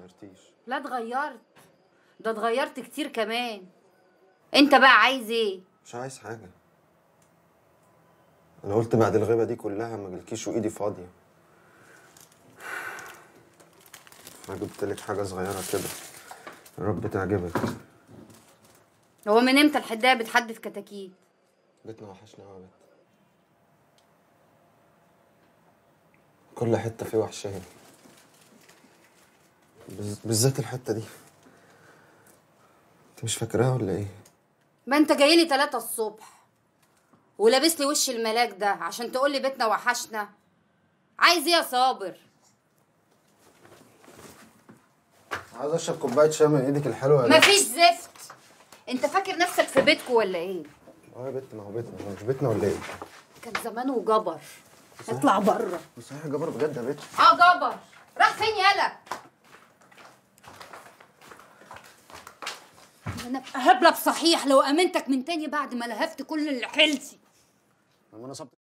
اتغيرتيش لا اتغيرت ده اتغيرت كتير كمان انت بقى عايز ايه مش عايز حاجه انا قلت بعد الغيبه دي كلها ما اجيلكيش وايدي فاضيه فجبت لك حاجه صغيره كده يا رب تعجبك هو من امتى الحدايه بتحدف كتاكيت بيتنا وحشنا قوي يا بت كل حته فيه وحشاني بز- بالذات الحته دي انت مش فاكراها ولا ايه ما انت جاي لي 3 الصبح ولابس لي وش الملاك ده عشان تقول لي بيتنا وحشنا عايز ايه يا صابر عايز اشرب كوبايه شاي من ايدك الحلوه يا بت. مفيش زفت انت فاكر نفسك في بيتكو ولا ايه اه يا بت ما هو بيتنا هو مش بيتنا ولا ايه كان زمانه جبر اطلع بره صحيح جبر بجد يا بت اه جبر راح فين يالا انا هبلك صحيح لو امنتك من تاني بعد ما لهفت كل اللي حيلتي لما انا صبت